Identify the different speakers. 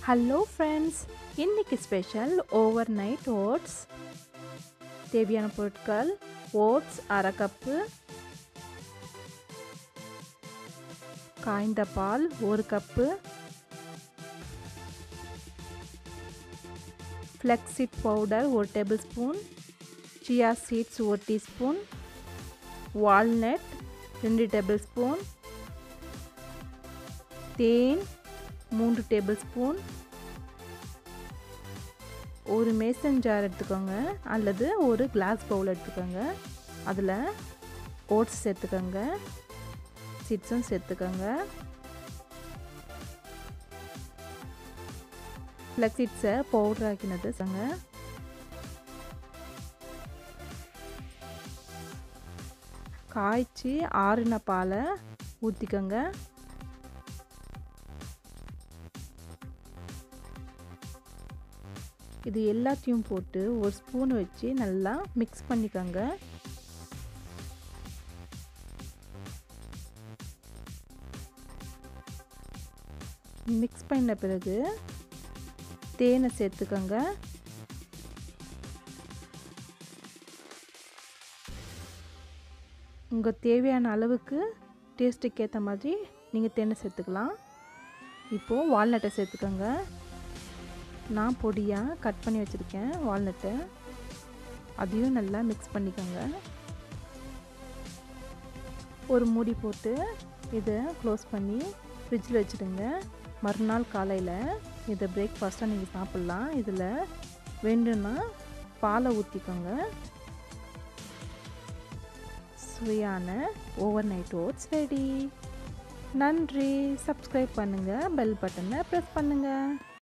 Speaker 1: hello friends இன்னைக்கு special overnight oats தேவையான பொருட்கள் ஓட்ஸ் அரை கப்பு காய்ந்த பால் ஒரு கப்பு ஃப்ளெக்ஸிட் பவுடர் ஒரு டேபிள் ஸ்பூன் சியா சீட்ஸ் ஒரு டீஸ்பூன் வால்நட் ரெண்டு டேபிள் ஸ்பூன் தேன் மூன்று டேபிள் ஸ்பூன் ஒரு மேசன் ஜார் எடுத்துக்கோங்க அல்லது ஒரு கிளாஸ் பவுல் எடுத்துக்கோங்க அதில் ஓட்ஸ் சேர்த்துக்கோங்க சிப்ஸும் சேர்த்துக்கோங்க ஃப்ளெக்ஸிட்ஸை பவுடர் ஆக்கினது சங்க காய்ச்சி ஆறின பாலை ஊற்றிக்கோங்க இது எல்லாத்தையும் போட்டு ஒரு ஸ்பூன் வச்சு நல்லா மிக்ஸ் பண்ணிக்கோங்க மிக்ஸ் பண்ண பிறகு தேனை சேர்த்துக்கோங்க உங்கள் தேவையான அளவுக்கு டேஸ்ட்டுக்கு ஏற்ற மாதிரி நீங்கள் தேனை சேர்த்துக்கலாம் இப்போது வால்நட்டை சேர்த்துக்கோங்க நான் பொடியாக கட் பண்ணி வச்சுருக்கேன் வால்நட்டை அதையும் நல்லா மிக்ஸ் பண்ணிக்கோங்க ஒரு மூடி போட்டு இதை க்ளோஸ் பண்ணி ஃப்ரிட்ஜில் வச்சுடுங்க மறுநாள் காலையில் இதை பிரேக்ஃபாஸ்ட்டாக நீங்கள் சாப்பிட்லாம் இதில் வேண்டும்னா பாலை ஊற்றிக்கோங்க சுவையான ஓவர் நைட் ஓட்ஸ் ரெடி நன்றி சப்ஸ்கிரைப் பண்ணுங்கள் பெல் பட்டனை ப்ரெஸ் பண்ணுங்கள்